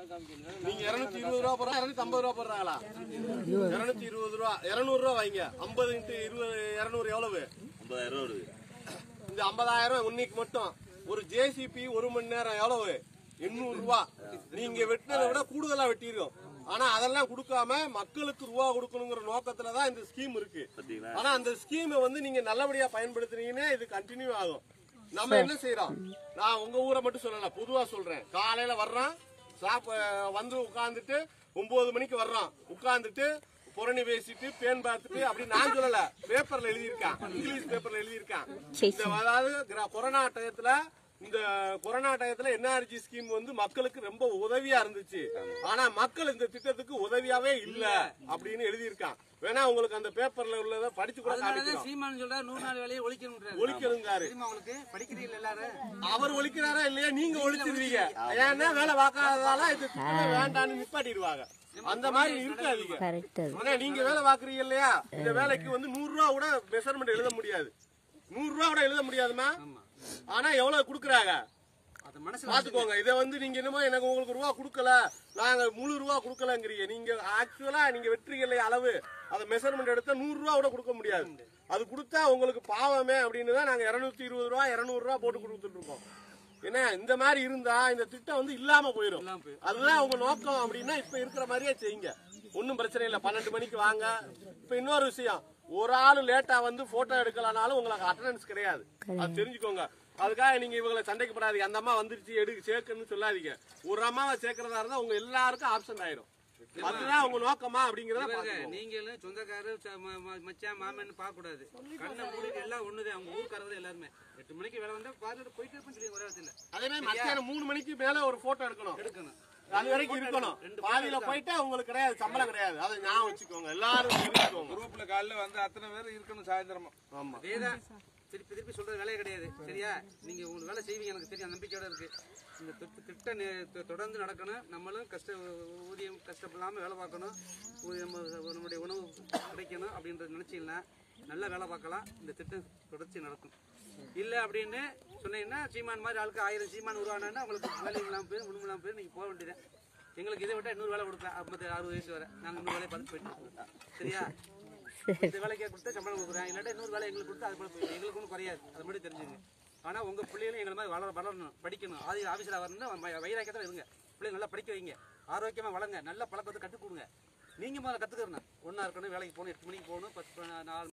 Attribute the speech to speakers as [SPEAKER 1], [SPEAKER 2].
[SPEAKER 1] நீங்க இருநூத்தி இருபது ரூபா போடுறா இருநூத்தி ஐம்பது ரூபா போடுறாங்களா இருநூத்தி இருபது ரூபா இருநூறு ரூபா வைங்க ஐம்பது இன்ட்டு இருபது இருநூறு எவ்வளவு
[SPEAKER 2] ஐம்பதாயிரம் ரூபா வருது
[SPEAKER 1] இந்த ஐம்பதாயிரம் இன்னைக்கு மட்டும் ஒரு ஜேசிபி ஒரு மணி நேரம் எவ்வளவு எண்ணூறு ரூபா நீங்க வெட்டினதை விட கூடுதலா வெட்டிருக்கோம் ஆனா அதெல்லாம் கொடுக்காம மக்களுக்கு ரூபா கொடுக்கணுங்கிற நோக்கத்துல தான் இந்த ஸ்கீம் இருக்கு
[SPEAKER 2] பாத்தீங்களா
[SPEAKER 1] ஆனா அந்த ஸ்கீமை வந்து நீங்க நல்லபடியா பயன்படுத்துனீங்கன்னா இது கண்டினியூ ஆகும் நம்ம என்ன செய்யறோம் நான் உங்க ஊரை மட்டும் சொல்லல பொதுவா சொல்றேன் காலையில வர்றோம் சாப்ப வந்து உட்கார்ந்துட்டு ஒன்பது மணிக்கு வர்றோம் உட்கார்ந்துட்டு புரணி பேசிட்டு பேன் பார்த்துட்டு அப்படி நான் சொல்லல பேப்பர்ல எழுதியிருக்கான் இங்கிலீஷ் பேப்பர்ல எழுதியிருக்கான் இந்த அதாவது கிர- கொரோனா டயத்துல இந்த கொரோனா டயத்துல என்ஆர்ஜி ஸ்கீம் வந்து மக்களுக்கு ரொம்ப உதவியா இருந்துச்சு ஆனா மக்கள் இந்த திட்டத்துக்கு உதவியாவே இல்ல அப்படின்னு எழுதியிருக்கான் வேணா உங்களுக்கு அந்த பேப்பர்ல உள்ளத படிச்சு கூட
[SPEAKER 3] அதனாலதான்
[SPEAKER 1] காமிக்கிறோம்
[SPEAKER 3] சீமான் சொல்ற நூறு நாள் வேலையை ஒழிக்கணும்
[SPEAKER 1] ஒழிக்கணுங்காரு
[SPEAKER 3] தெரியுமா உங்களுக்கு படிக்கிறீங்க எல்லாரும்
[SPEAKER 1] அவர் ஒழிக்கிறாரா இல்லையா நீங்க ஒழிச்சிருவீங்க ஏன்னா வேலை பார்க்காததால இது திட்டமே வேண்டாம்னு நிப்பாட்டிடுவாங்க அந்த மாதிரி இருக்காதீங்க
[SPEAKER 4] கரெக்ட் அது
[SPEAKER 1] ஆனா நீங்க வேலை பாக்குறீங்க இல்லையா இந்த வேலைக்கு வந்து நூறு ரூபா கூட மெஷர்மெண்ட் எழுத முடியாது நூறு ரூபா கூட எழுத முடியாதுமா ஆனா எவ்வளவு குடுக்குறாங்க
[SPEAKER 3] அது மனசுல
[SPEAKER 1] பாத்துக்கோங்க இதை வந்து நீங்க என்னமோ எனக்கு உங்களுக்கு ரூபா கொடுக்கல நாங்க முழு ரூபா கொடுக்கலங்கிறீங்க நீங்க ஆக்சுவலா நீங்க வெற்றிகள் அளவு அதை மெஷர்மெண்ட் எடுத்தா நூறு ரூபா கூட கொடுக்க முடியாது அது கொடுத்தா உங்களுக்கு பாவமே அப்படின்னு தான் நாங்க இருநூத்தி இருபது ரூபா இருநூறு ரூபா போட்டு கொடுத்துட்டு இருக்கோம் என்ன இந்த மாதிரி இருந்தா இந்த திட்டம் வந்து இல்லாம போயிடும்
[SPEAKER 3] இல்லாம போயிரும்.
[SPEAKER 1] அதுதான் உங்க நோக்கம் அப்படின்னா இப்ப இருக்கிற மாதிரியே செய்யுங்க ஒன்னும் பிரச்சனை இல்ல பன்னெண்டு மணிக்கு வாங்க இப்ப இன்னொரு விஷயம் ஒரு ஆளு லேட்டா வந்து போட்டோ எடுக்கலனாலும் உங்களுக்கு அட்டண்டன்ஸ் கிடையாது அது தெரிஞ்சுக்கோங்க அதுக்காக நீங்க இவங்களை சண்டைக்கு படாதீங்க அந்த அம்மா வந்துருச்சு எடு சேர்க்கணும்னு சொல்லாதீங்க ஒரு அம்மாவை சேர்க்கறதா இருந்தா உங்க எல்லாருக்கும் ஆப்ஷன் ஆயிரும் அதுதான் உங்க நோக்கமா அப்படிங்கறத
[SPEAKER 3] பாருங்க,
[SPEAKER 1] பாத்துக்கோங்க.
[SPEAKER 3] நீங்களும் சொந்தக்காரர் ச- ம- ம- மச்சான் மாமன் பார்க்க கூடாது கண்ணை மூடிட்டு எல்லாம் ஒண்ணுதான் அவங்க ஊருக்காரர் எல்லாருமே எட்டு மணிக்கு வேலை வந்தா பார்த்துட்டு போயிட்டு இருப்பேன்னு சொல்லி ஒரே இடத்துல
[SPEAKER 1] அதே மாதிரி மத்தியானம் மூணு மணிக்கு மேல ஒரு போட்டோ எடுக்கணும்
[SPEAKER 3] எடுக்கணும்
[SPEAKER 1] அது வரைக்கும் இருக்கணும் பாதியில போயிட்டா உங்களுக்கு கிடையாது சம்பளம் கிடையாது அதை ஞாபகம் வச்சுக்கோங்க எல்லாரும் தெரிஞ்சுக்கோங்க
[SPEAKER 5] குரூப்ல காலைல வந்து அத்தனை பேர் இருக்கணும் சாயந்தரமா
[SPEAKER 1] ஆமா
[SPEAKER 3] அதேதான் திருப்பி திருப்பி சொல்றது வேலையே கிடையாது சரியா நீங்க உங்களுக்கு வேலை செய்வீங்க எனக்கு தெரியும் அந்த நம்பிக்கையோட இருக்கு இந்த திட்ட- திட்டம் நே- தொ- தொடர்ந்து நடக்கணும் நம்மளும் கஷ்ட ஊதியம் கஷ்டப்படாம வேலை பார்க்கணும் ஊதியம் நம்ம- நம்முடைய உணவு கிடைக்கணும் அப்படின்றது நினைச்சீங்கன்னா நல்லா வேலை பார்க்கலாம் இந்த திட்டம் தொடர்ச்சி நடக்கும் இல்ல அப்படின்னு சொன்னீங்கன்னா சீமான் மாதிரி ஆளுக்கு ஆயிரம் சீமான் உருவானா உங்களுக்கு வேலை இல்லாம போயிடும் ஒண்ணும் இல்லாம போயிடும் நீங்க போக வேண்டியது எங்களுக்கு இதை விட்டா இன்னொரு வேலை கொடுக்கலாம் ஐம்பத்தி அறுபது வயசு வரை நாங்க இன்னொரு வேலையை பார்த்து போயிட்டு இருக்கோம். சரியா இந்த வேலைக்கே கொடுத்தா சம்பளம் கொடுக்குறேன் இல்லாட்டா இன்னொரு வேலை எங்களுக்கு கொடுத்தா அது போல போயிடும் எங்களுக்கு ஒன்றும் குறையாது அது மட்டும் தெரிஞ்சுங்க ஆனா உங்க பிள்ளைகளும் எங்களை மாதிரி வளர வளரணும் படிக்கணும் ஆதி ஆஃபீஸில் வரணும்னா வயிறாக்கத்தில் இருங்க பிள்ளைங்க நல்லா படிக்க வைங்க ஆரோக்கியமா வளங்க நல்ல பழக்கத்தை கற்றுக் கொடுங்க நீங்க முதல்ல கத்துக்கிறணும் ஒண்ணா இருக்கணும் வேலைக்கு போகணும் எட்டு மணிக்கு போகணும் பத்து நாலு